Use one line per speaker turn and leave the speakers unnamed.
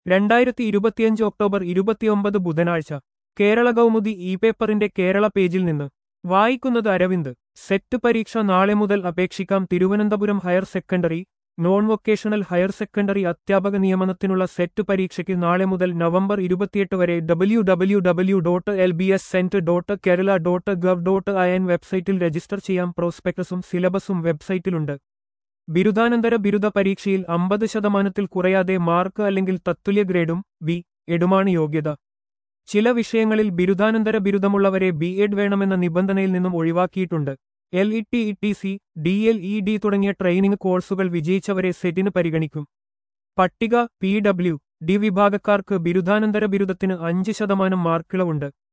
രണ്ടായിരത്തി ഇരുപത്തിയഞ്ച് ഒക്ടോബർ ഇരുപത്തിയൊമ്പത് ബുധനാഴ്ച കേരള കൗമുദി ഇ പേപ്പറിന്റെ കേരള പേജിൽ നിന്ന് വായിക്കുന്നത് അരവിന്ദ് സെറ്റ് പരീക്ഷ നാളെ മുതൽ അപേക്ഷിക്കാം Thiruvananthapuram higher secondary non vocational higher secondary അധ്യാപക നിയമനത്തിനുള്ള സെറ്റ് പരീക്ഷയ്ക്ക് നാളെ മുതൽ നവംബർ ഇരുപത്തിയെട്ട് വരെ W W W dot L B S centre dot Kerala dot gov dot I N website register ചെയ്യാം പ്രോസ്പെക്ടസും സിലബസും വെബ്സൈറ്റിലുണ്ട് ബിരുദാനന്തര ബിരുദ പരീക്ഷയിൽ അമ്പത് ശതമാനത്തിൽ കുറയാതെ മാർക്ക് അല്ലെങ്കിൽ തത്തുല്യ ഗ്രേഡും വി എഡുമാണ് യോഗ്യത ചില വിഷയങ്ങളിൽ ബിരുദാനന്തര ബിരുദമുള്ളവരെ ബി എഡ് വേണമെന്ന നിബന്ധനയിൽ നിന്നും ഒഴിവാക്കിയിട്ടുണ്ട് L E T E T C D L E D തുടങ്ങിയ ട്രെയിനിംഗ് കോഴ്സുകൾ വിജയിച്ചവരെ സെറ്റിന് പരിഗണിക്കും പട്ടിക പി ഡബ്ല്യു ഡി വിഭാഗക്കാർക്ക് ബിരുദാനന്തര ബിരുദത്തിന് അഞ്ച് ശതമാനം മാർക്കിളവുണ്ട്